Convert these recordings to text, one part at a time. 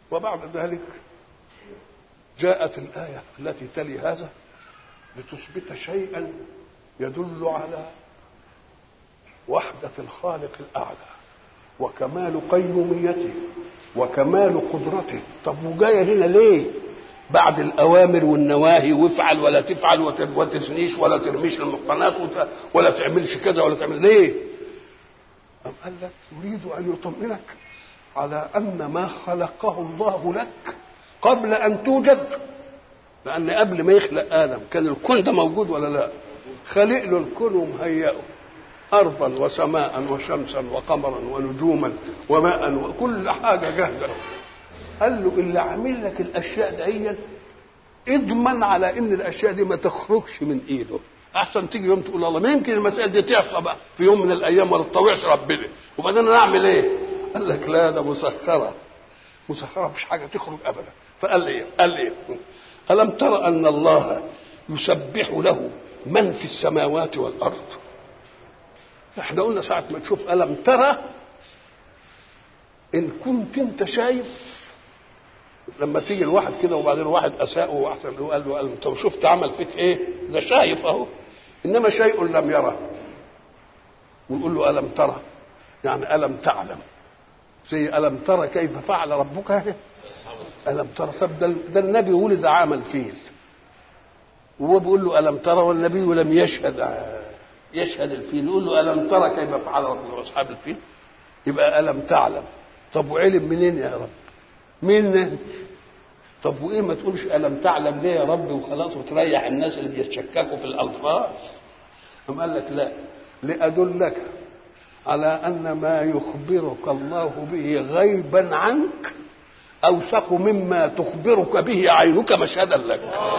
وبعد ذلك جاءت الآية التي تلي هذا لتثبت شيئا يدل على وحدة الخالق الأعلى وكمال قيوميته وكمال قدرته طب وجاية هنا ليه بعد الأوامر والنواهي وافعل ولا تفعل وتثنيش ولا ترميش المحصنات ولا تعملش كذا ولا تعمل ليه أم قال لك يريد أن يطمئنك على أن ما خلقه الله لك قبل أن توجد لأن قبل ما يخلق آدم كان الكون ده موجود ولا لا خلق له الكون ومهيئه أرضا وسماء وشمسا وقمرا ونجوما وماء وكل حاجة جاهزة قال له اللي عامل لك الأشياء دي اضمن على إن الأشياء دي ما تخرجش من إيده أحسن تيجي يوم تقول الله ما يمكن المسائل دي تحصل بقى في يوم من الأيام ولا تطوعش ربنا وبعدين أنا أعمل إيه؟ قال لك لا ده مسخرة مسخرة مش حاجة تخرج أبدا فقال لي إيه؟ قال لي إيه؟ ألم ترى أن الله يسبح له من في السماوات والأرض احنا قلنا ساعة ما تشوف ألم ترى إن كنت أنت شايف لما تيجي الواحد كده وبعدين واحد أساءه وأحسن له قال له أنت شفت عمل فيك إيه؟ ده شايف أهو إنما شيء لم يره ونقول له ألم ترى يعني ألم تعلم زي ألم ترى كيف فعل ربك ألم ترى طب ده, ده النبي ولد عام الفيل وهو بيقول له ألم ترى والنبي لم يشهد يشهد الفيل يقول له ألم ترى كيف فعل ربك وأصحاب الفيل يبقى ألم تعلم طب وعلم منين يا رب مين طب وإيه ما تقولش ألم تعلم ليه يا رب وخلاص وتريح الناس اللي بيتشككوا في الألفاظ أم قال لك لا لأدلك على أن ما يخبرك الله به غيبا عنك أوثق مما تخبرك به عينك مشهدا لك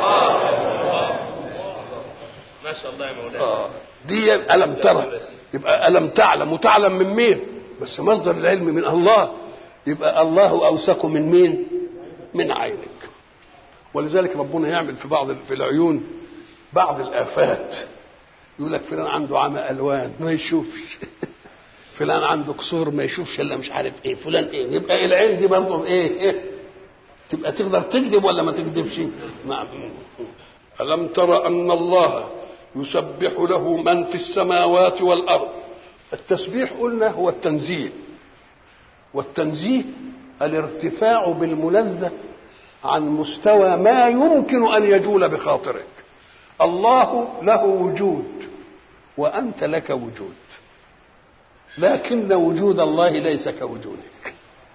ما شاء الله يا مولانا آه. دي ألم ترى يبقى ألم تعلم وتعلم من مين بس مصدر العلم من الله يبقى الله أوثق من مين من عينك ولذلك ربنا يعمل في بعض في العيون بعض الآفات يقول لك فلان عنده عمى ألوان ما يشوفش فلان عنده قصور ما يشوفش الا مش عارف ايه فلان ايه يبقى العين دي برضه ايه, إيه؟ تبقى تقدر تكذب ولا ما تكذبش نعم ألم ترى أن الله يسبح له من في السماوات والأرض التسبيح قلنا هو التنزيه والتنزيه الارتفاع بالمنزه عن مستوى ما يمكن أن يجول بخاطرك الله له وجود وأنت لك وجود لكن وجود الله ليس كوجودك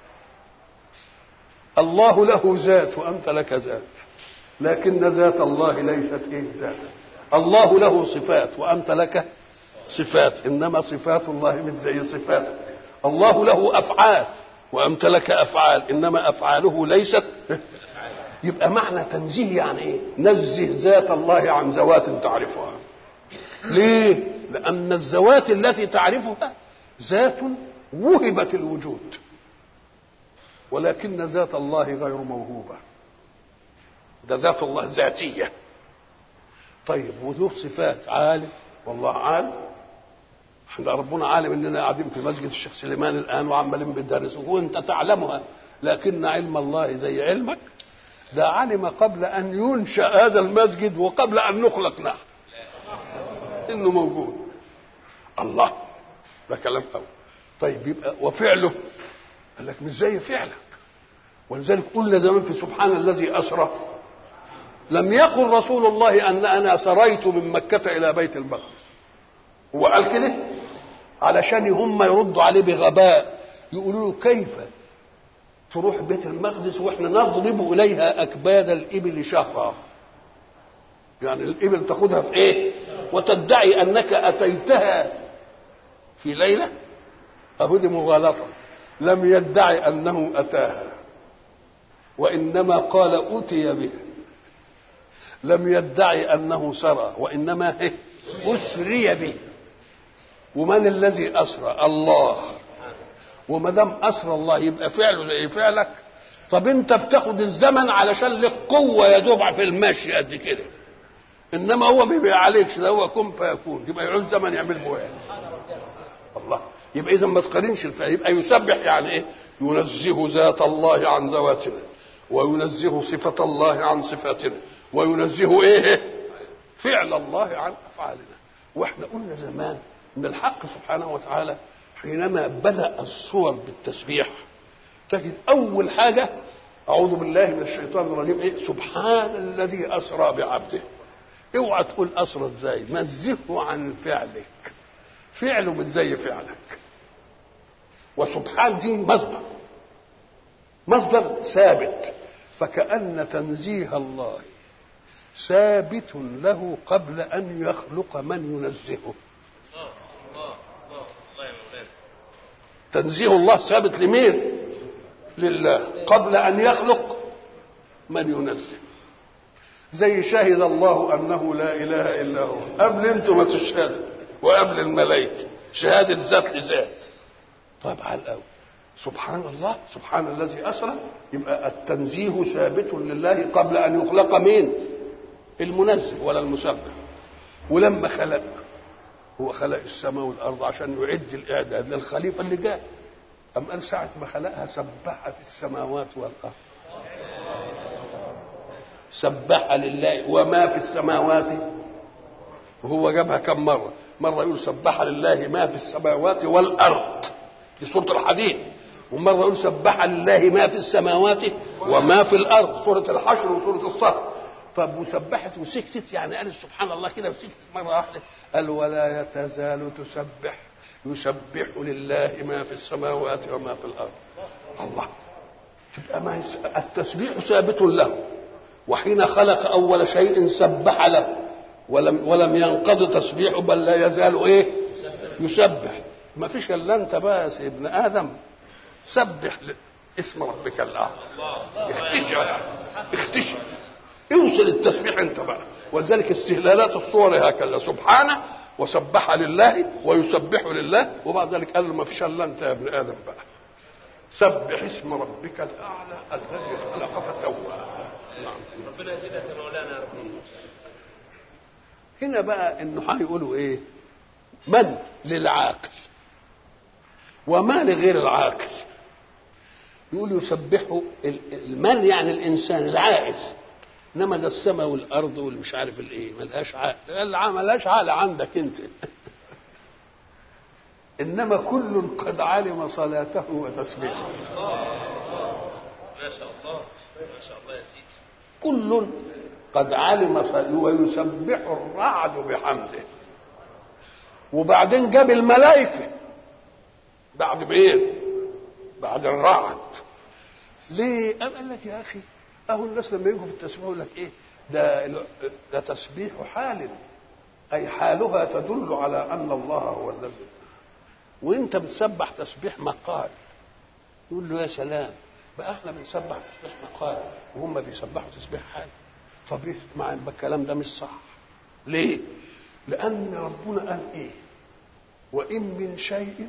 الله له ذات وانت لك ذات لكن ذات الله ليست ايه ذاتا الله له صفات وانت لك صفات انما صفات الله مش زي صفاتك الله له افعال وانت لك افعال انما افعاله ليست يبقى معنى تنزيه يعني ايه نزه ذات الله عن ذوات تعرفها ليه لان الذوات التي تعرفها ذات وهبت الوجود ولكن ذات الله غير موهوبة ده ذات الله ذاتية طيب وله صفات عالم والله عالم احنا ربنا عالم اننا قاعدين في مسجد الشيخ سليمان الان وعمالين بندرس وانت تعلمها لكن علم الله زي علمك ده علم قبل ان ينشا هذا المسجد وقبل ان نخلق نحن انه موجود الله ده كلام قوي طيب يبقى وفعله قال لك مش زي فعلك ولذلك قلنا زمان في سبحان الذي اسرى لم يقل رسول الله ان انا سريت من مكه الى بيت المقدس هو قال كده علشان هم يردوا عليه بغباء يقولوا له كيف تروح بيت المقدس واحنا نضرب اليها اكباد الابل شهرا يعني الابل تاخدها في ايه وتدعي انك اتيتها في ليله اهو دي مغالطه لم يدعي انه اتاها وانما قال اتي به لم يدعي انه سرى وانما اسري به ومن الذي اسرى الله وما دام اسرى الله يبقى فعله زي فعلك طب انت بتاخد الزمن علشان لك قوه يا دوب في المشي قد كده انما هو ما بيعالجش ده هو كن فيكون يبقى يعوز زمن يعمل بواحد الله يبقى اذا ما تقارنش الفعل يبقى يسبح يعني ايه ينزه ذات الله عن ذواتنا وينزه صفة الله عن صفاتنا وينزه ايه فعل الله عن افعالنا واحنا قلنا زمان ان الحق سبحانه وتعالى حينما بدا الصور بالتسبيح تجد اول حاجه اعوذ بالله من الشيطان الرجيم ايه سبحان الذي اسرى بعبده اوعى تقول اسرى ازاي نزهه عن فعلك فعله مش زي فعلك وسبحان دي مصدر مصدر ثابت فكأن تنزيه الله ثابت له قبل أن يخلق من ينزهه الله الله الله الله يا مولانا تنزيه الله ثابت لمين لله قبل أن يخلق من ينزه زي شهد الله أنه لا إله إلا هو قبل أنتم ما تشهدوا وقبل الملائكة شهادة ذات لذات طيب على الأول سبحان الله سبحان الذي أسرى يبقى التنزيه ثابت لله قبل أن يخلق مين المنزه ولا المسبح ولما خلق هو خلق السماء والأرض عشان يعد الإعداد للخليفة اللي جاي أم قال ساعة ما خلقها سبحت السماوات والأرض سبح لله وما في السماوات وهو جابها كم مرة مرة يقول سبح لله ما في السماوات والأرض في سورة الحديد ومرة يقول سبح لله ما في السماوات وما في الأرض سورة الحشر وسورة الصف طب وسبحت وسكتت يعني قالت سبحان الله كده وسكتت مرة واحدة قال ولا تزال تسبح يسبح لله ما في السماوات وما في الأرض الله تبقى ما يس- التسبيح ثابت له وحين خلق أول شيء سبح له ولم ولم ينقض تسبيحه بل لا يزال ايه يسبح ما فيش الا انت بقى يا ابن ادم سبح ل- اسم ربك الاعلى اختشى اختشى اوصل التسبيح انت بقى ولذلك استهلالات الصور هكذا سبحانه وسبح لله ويسبح لله وبعد ذلك قال له ما فيش الا انت يا ابن ادم بقى سبح اسم ربك الاعلى الذي خلق فسوى نعم ربنا يزيدك يا مولانا يا رب هنا بقى النحاة يقولوا ايه من للعاقل وما لغير العاقل يقول يسبحه ال- المن يعني الانسان العاقل انما ده السماء والارض والمش عارف الايه ملهاش عقل الع- ملهاش عقل عندك انت انما كل قد علم صلاته وتسبيحه ما شاء الله ما شاء الله يا سيدي كل قد علم صل- ويسبح الرعد بحمده وبعدين جاب الملائكة بعد مين؟ بعد الرعد ليه؟ قام قال لك يا أخي أهو الناس لما يجوا في التسبيح يقول لك إيه؟ ده ده تسبيح حال أي حالها تدل على أن الله هو الذي وأنت بتسبح تسبيح مقال يقول له يا سلام بقى احنا بنسبح تسبيح مقال وهم بيسبحوا تسبيح حال طب إيه مع الكلام ده مش صح ليه لان ربنا قال ايه وان من شيء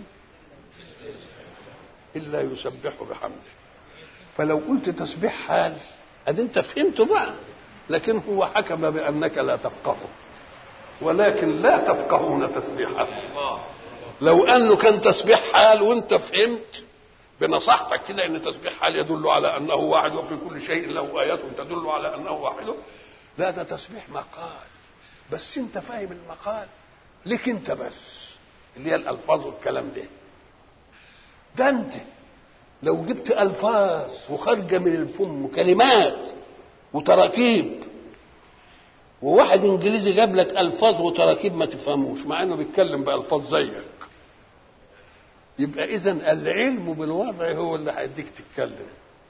الا يسبح بحمده فلو قلت تسبيح حال ادي انت فهمته بقى لكن هو حكم بانك لا تفقهه ولكن لا تفقهون تسبيحه الله لو انه كان تسبيح حال وانت فهمت بنصحتك كده ان تسبيح حال يدل على انه واحد وفي كل شيء له ايات تدل على انه واحد لا ده تسبيح مقال بس انت فاهم المقال لك انت بس اللي هي الالفاظ والكلام ده ده انت لو جبت الفاظ وخارجه من الفم كلمات وتراكيب وواحد انجليزي جاب لك الفاظ وتراكيب ما تفهموش مع انه بيتكلم بالفاظ زيك يبقى اذا العلم بالوضع هو اللي هيديك تتكلم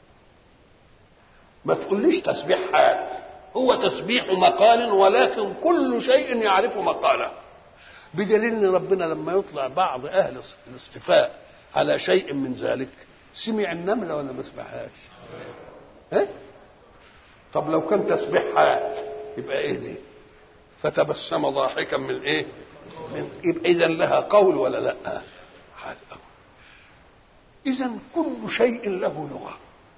ما تقوليش تسبيح حال هو تسبيح مقال ولكن كل شيء يعرف مقاله بدليل ان ربنا لما يطلع بعض اهل الاصطفاء على شيء من ذلك سمع النمله ولا ما سمعهاش ها طب لو كان تسبيح حال يبقى ايه دي فتبسم ضاحكا من ايه من يبقى اذا لها قول ولا لا حال اذا كل شيء له لغه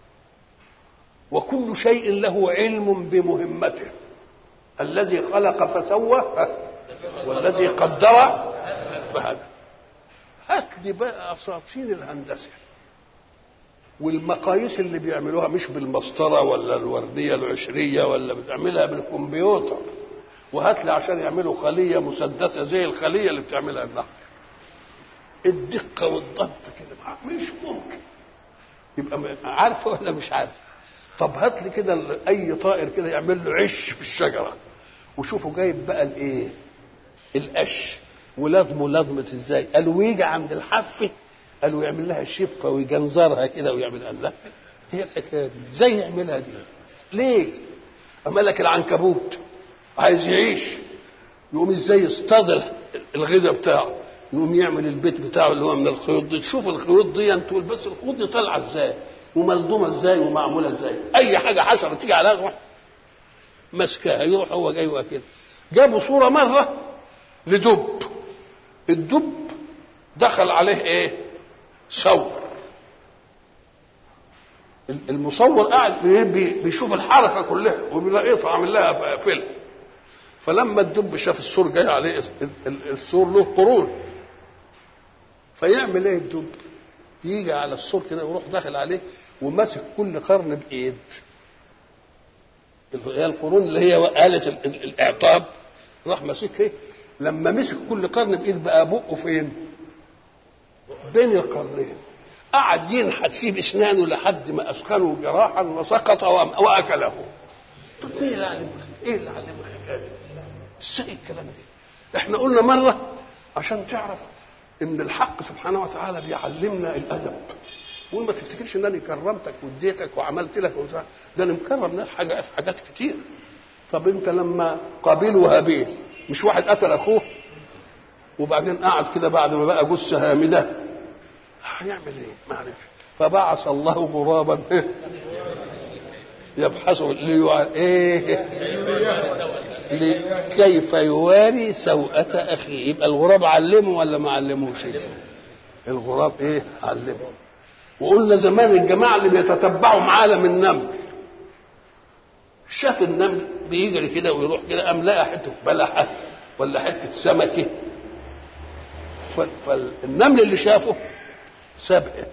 وكل شيء له علم بمهمته الذي خلق فسوى والذي قدر فهدى هات لي بقى اساطين الهندسه والمقاييس اللي بيعملوها مش بالمسطره ولا الورديه العشريه ولا بتعملها بالكمبيوتر وهات لي عشان يعملوا خليه مسدسه زي الخليه اللي بتعملها النحل الدقه والضبط كده مش ممكن يبقى عارفه ولا مش عارف طب هات لي كده اي طائر كده يعمل له عش في الشجره وشوفوا جايب بقى الايه القش ولضمه لضمه ازاي قالوا ويجي عند الحافه قالوا يعمل لها شفه ويجنزرها كده ويعمل قال لا هي الحكايه دي ازاي يعملها دي ليه اما لك العنكبوت عايز يعيش يقوم ازاي يصطاد الغذاء بتاعه يقوم يعمل البيت بتاعه اللي هو من الخيوط دي تشوف الخيوط دي انتوا بس الخيوط دي طالعه ازاي وملضومه ازاي ومعموله ازاي اي حاجه حشره تيجي عليها تروح ماسكاها يروح هو جاي واكلها جابوا صوره مره لدب الدب دخل عليه ايه صور المصور قاعد بيشوف الحركه كلها وبيلاقيه عامل لها فيلم فلما الدب شاف السور جاي عليه السور له قرون فيعمل ايه الدب يجي على السور كده ويروح داخل عليه وماسك كل قرن بايد هي القرون اللي هي آلة الإعطاب راح ماسكها لما مسك كل قرن بإيد بقى بقه فين؟ بين القرنين قعد ينحت فيه بأسنانه لحد ما أسخنه جراحا وسقط وأكله مين اللي علمه إيه اللي علمه الحكاية دي؟ ازاي الكلام ده؟ احنا قلنا مرة عشان تعرف ان الحق سبحانه وتعالى بيعلمنا الادب وما تفتكرش ان انا كرمتك واديتك وعملت لك وزع. ده انا مكرم ناس حاجه في حاجات كتير طب انت لما قابيل وهابيل مش واحد قتل اخوه وبعدين قعد كده بعد ما بقى جثه هامده هيعمل ايه؟ معلش فبعث الله غرابا يبحث ليع... ايه كيف يواري سوءة أخيه يبقى الغراب علمه ولا ما علموش الغراب ايه علمه وقلنا زمان الجماعة اللي بيتتبعوا معالم النمل شاف النمل بيجري كده ويروح كده قام لقى حتة بلحة ولا حتة سمكة فالنمل اللي شافه سابقه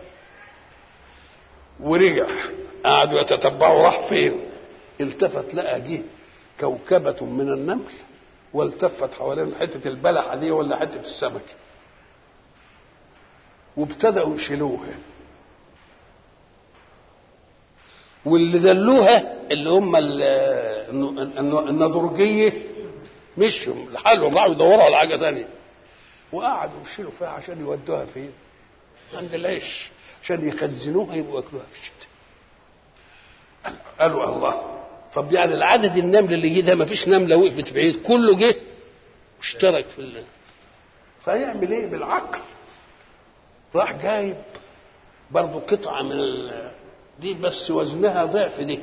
ورجع قعدوا يتتبعوا راح فين التفت لقى جه كوكبة من النمل والتفت حوالين حتة البلحة دي ولا حتة السمكة وابتدأوا يشيلوها واللي دلوها اللي هم النضرجية مشوا لحالهم راحوا يدوروا على حاجة ثانية وقعدوا يشيلوا فيها عشان يودوها فين؟ عند العيش عشان يخزنوها يبقوا ياكلوها في الشتاء قالوا الله طب يعني العدد النمل اللي جه ده ما فيش نمله وقفت بعيد كله جه اشترك في الله فيعمل ايه بالعقل راح جايب برضه قطعه من ال... دي بس وزنها ضعف دي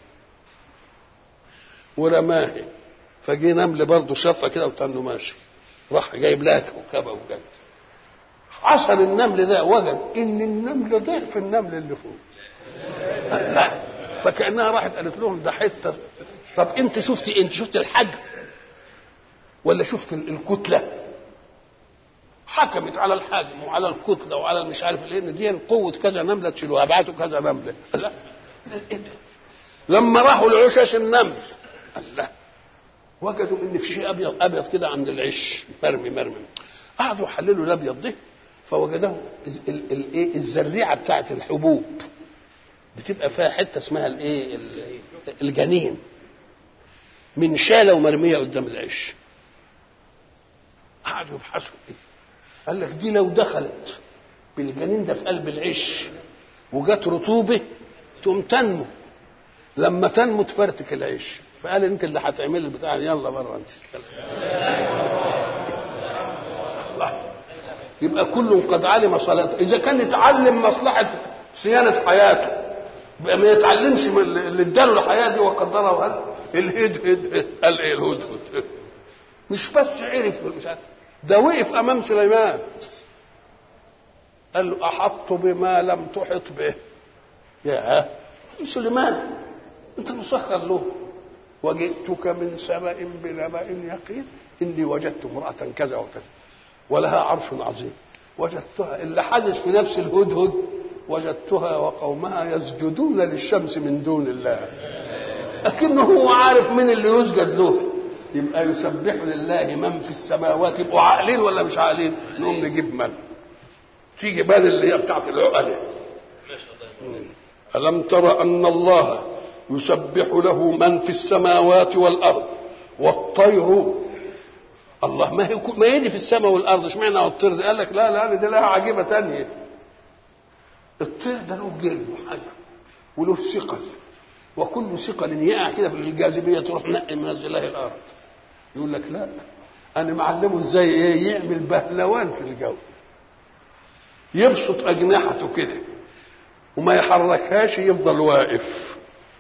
ورماها فجه نمل برضه شافها كده وتنه ماشي راح جايب لها كوكبه وجد حصل النمل ده وجد ان النمل ضعف النمل اللي فوق لا فكانها راحت قالت لهم ده حته طب انت شفتي انت شفت الحجم ولا شفت الكتله حكمت على الحجم وعلى الكتله وعلى مش عارف ايه ان دي قوه كذا نمله تشيلوها ابعتوا كذا نمله لا ايه ده لما راحوا لعشاش النمل الله وجدوا ان في شيء ابيض ابيض كده عند العش مرمي مرمي قعدوا يحللوا الابيض ده فوجدوا الايه الزريعه بتاعت الحبوب بتبقى فيها حته اسمها الايه الجنين من شاله ومرميه قدام العش قعدوا يبحثوا ايه قال لك دي لو دخلت بالجنين ده في قلب العش وجت رطوبه تقوم تنمو لما تنمو تفرتك العيش فقال انت اللي هتعمل البتاع يلا بره انت يبقى كل قد علم صلاته اذا كان يتعلم مصلحه صيانه حياته يبقى ما يتعلمش من اللي اداله الحياه دي وقدرها وقال الهدهد قال ايه الهدهد مش بس عرف مش عارف ده وقف امام سليمان قال له احط بما لم تحط به يا سليمان انت مسخر له وجئتك من سبأ بنبأ يقين إني وجدت امرأة كذا وكذا ولها عرش عظيم وجدتها اللي حدث في نفس الهدهد وجدتها وقومها يسجدون للشمس من دون الله لكنه هو عارف من اللي يسجد له يبقى يسبح لله من في السماوات يبقوا عاقلين ولا مش عاقلين نقوم نجيب من تيجي من اللي هي بتاعت العقلاء ما شاء الله ألم تر أن الله يسبح له من في السماوات والأرض والطير الله ما هي ما هي دي في السماء والأرض اشمعنى الطير ده قال لك لا لا دي لها عجيبة تانية الطير ده له جلد وحاجة وله ثقل وكل ثقل يقع كده في الجاذبية تروح نقي منزلها الأرض يقول لك لا أنا معلمه ازاي ايه يعمل بهلوان في الجو يبسط أجنحته كده وما يحركهاش يفضل واقف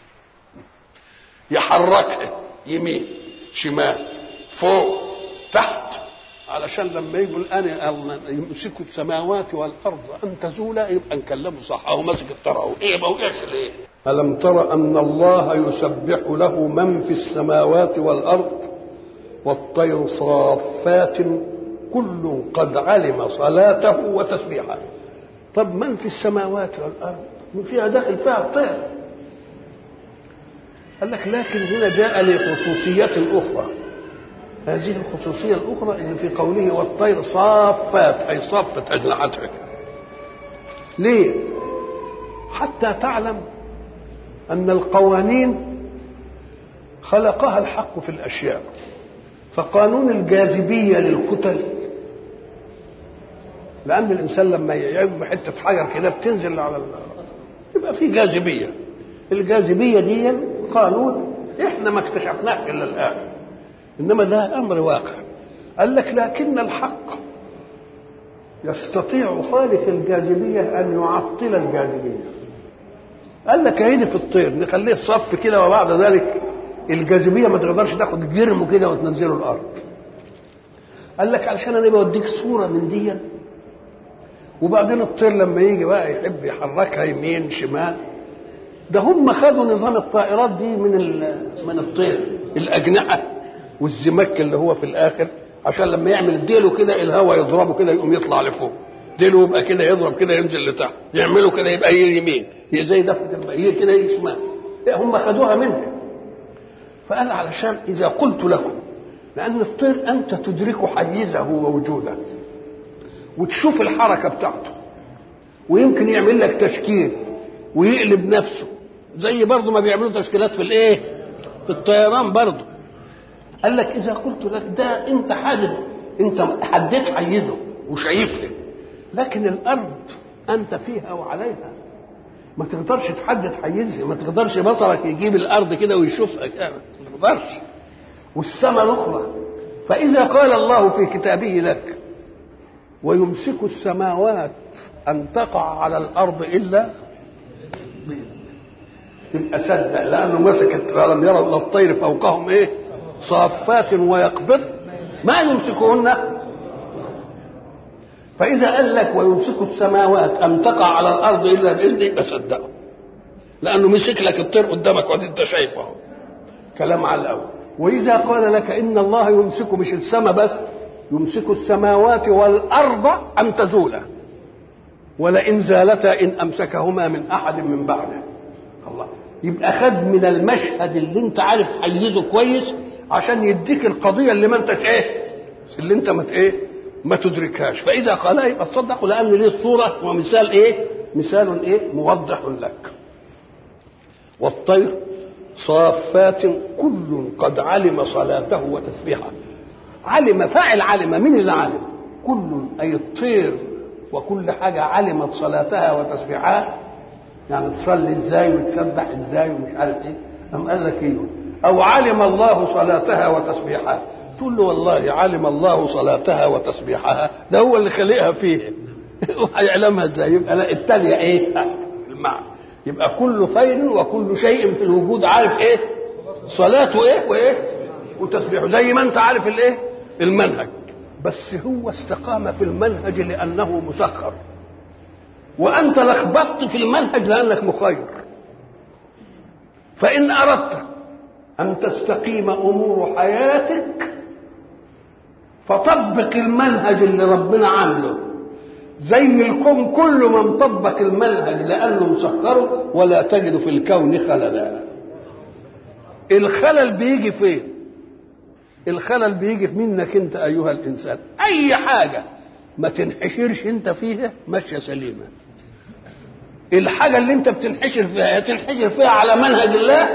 يحركها يمين شمال فوق تحت علشان لما يقول انا الله يمسك السماوات والارض ان تزولا يبقى نكلمه صح او ماسك الطرع ايه ما وقعش ليه الم تر ان الله يسبح له من في السماوات والارض والطير صافات كل قد علم صلاته وتسبيحه طب من في السماوات والارض من فيها داخل فيها الطير قال لك لكن هنا جاء لخصوصية أخرى هذه الخصوصية الأخرى اللي في قوله والطير صافات أي صفت أجنحتها ليه؟ حتى تعلم أن القوانين خلقها الحق في الأشياء فقانون الجاذبية للكتل لأن الإنسان لما يعب حتة حجر كده بتنزل على يبقى في جاذبية الجاذبية دي قانون احنا ما اكتشفناش الا الان انما ده امر واقع قال لك لكن الحق يستطيع خالق الجاذبيه ان يعطل الجاذبيه قال لك هيدي في الطير نخليه صف كده وبعد ذلك الجاذبيه ما تقدرش تاخد جرمه كده وتنزله الارض قال لك علشان انا بوديك صوره من دي وبعدين الطير لما يجي بقى يحب يحركها يمين شمال ده هم خدوا نظام الطائرات دي من من الطير الاجنحه والزمك اللي هو في الاخر عشان لما يعمل ديله كده الهواء يضربه كده يقوم يطلع لفوق ديله يبقى كده يضرب كده ينزل لتحت يعمله كده يبقى يمين زي دفه الماء كده شمال هم خدوها منها فقال علشان اذا قلت لكم لان الطير انت تدرك حيزه ووجوده وتشوف الحركه بتاعته ويمكن يعمل لك تشكيل ويقلب نفسه زي برضه ما بيعملوا تشكيلات في الايه في الطيران برضه قال لك اذا قلت لك ده انت حادد انت حددت حيزه وشايفه لكن الارض انت فيها وعليها ما تقدرش تحدد حيزها ما تقدرش بصرك يجيب الارض كده ويشوفها كده ما تقدرش والسماء الاخرى فاذا قال الله في كتابه لك ويمسك السماوات ان تقع على الارض الا تبقى صدق لانه مسكت ولم يروا الا الطير فوقهم ايه صافات ويقبض ما يمسكهن فاذا قال لك ويمسك السماوات ان تقع على الارض الا باذنه يبقى صدقه لانه مسك لك الطير قدامك وانت انت شايفه كلام على الاول واذا قال لك ان الله يمسك مش السماء بس يمسك السماوات والارض ان تزولا ولئن زالتا ان امسكهما من احد من بعده الله يبقى خد من المشهد اللي انت عارف حيزه كويس عشان يديك القضيه اللي ما انتش ايه اللي انت ما ايه ما تدركهاش فاذا قالها يبقى تصدق لان ليه الصوره ومثال ايه مثال ايه موضح لك والطير صافات كل قد علم صلاته وتسبيحه علم فاعل علم مين اللي علم كل اي الطير وكل حاجه علمت صلاتها وتسبيحها يعني تصلي ازاي وتسبح ازاي ومش عارف ايه قام قال لك ايه او علم الله صلاتها وتسبيحها تقول له والله علم الله صلاتها وتسبيحها ده هو اللي خلقها فيه هيعلمها ازاي يبقى لا التالية ايه المعنى يبقى كل خير وكل شيء في الوجود عارف ايه صلاته ايه وايه وتسبيحه زي ما انت عارف الايه المنهج بس هو استقام في المنهج لانه مسخر وانت لخبطت في المنهج لانك مخير فان اردت ان تستقيم امور حياتك فطبق المنهج اللي ربنا عامله زي الكون كله ما مطبق المنهج لانه مسخره ولا تجد في الكون خللا الخلل بيجي فين الخلل بيجي منك انت ايها الانسان اي حاجه ما تنحشرش انت فيها ماشيه سليمه الحاجه اللي انت بتنحشر فيها يا تنحشر فيها على منهج الله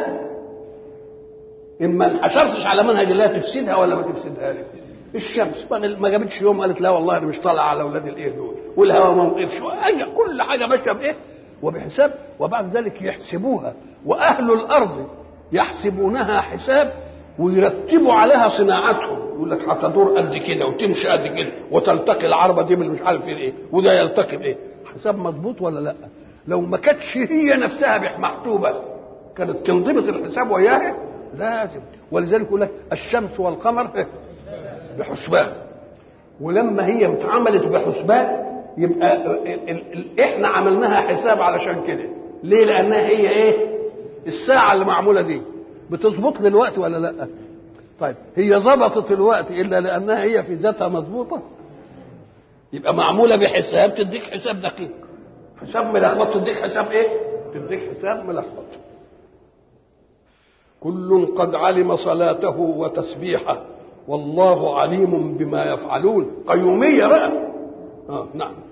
اما انحشرتش على منهج الله تفسدها ولا ما تفسدهاش الشمس ما جابتش يوم قالت لا والله انا مش طالعه على اولاد الايه دول والهواء ما وقفش اي كل حاجه ماشيه بايه وبحساب وبعد ذلك يحسبوها واهل الارض يحسبونها حساب ويرتبوا عليها صناعتهم يقول لك هتدور قد كده وتمشي قد كده وتلتقي العربه دي مش عارف ايه وده يلتقي بايه حساب مضبوط ولا لا لو ما كانتش هي نفسها محسوبه كانت تنضبط الحساب وياها لازم ولذلك يقول لك الشمس والقمر بحسبان ولما هي اتعملت بحسبان يبقى ال ال ال احنا عملناها حساب علشان كده ليه لانها هي ايه الساعه اللي معموله دي بتظبط لي الوقت ولا لا طيب هي ظبطت الوقت الا لانها هي في ذاتها مظبوطه يبقى معموله بحساب تديك حساب دقيق حساب ملخبط تديك حساب ايه تديك حساب ملخبط كل قد علم صلاته وتسبيحه والله عليم بما يفعلون قيوميه بقى آه نعم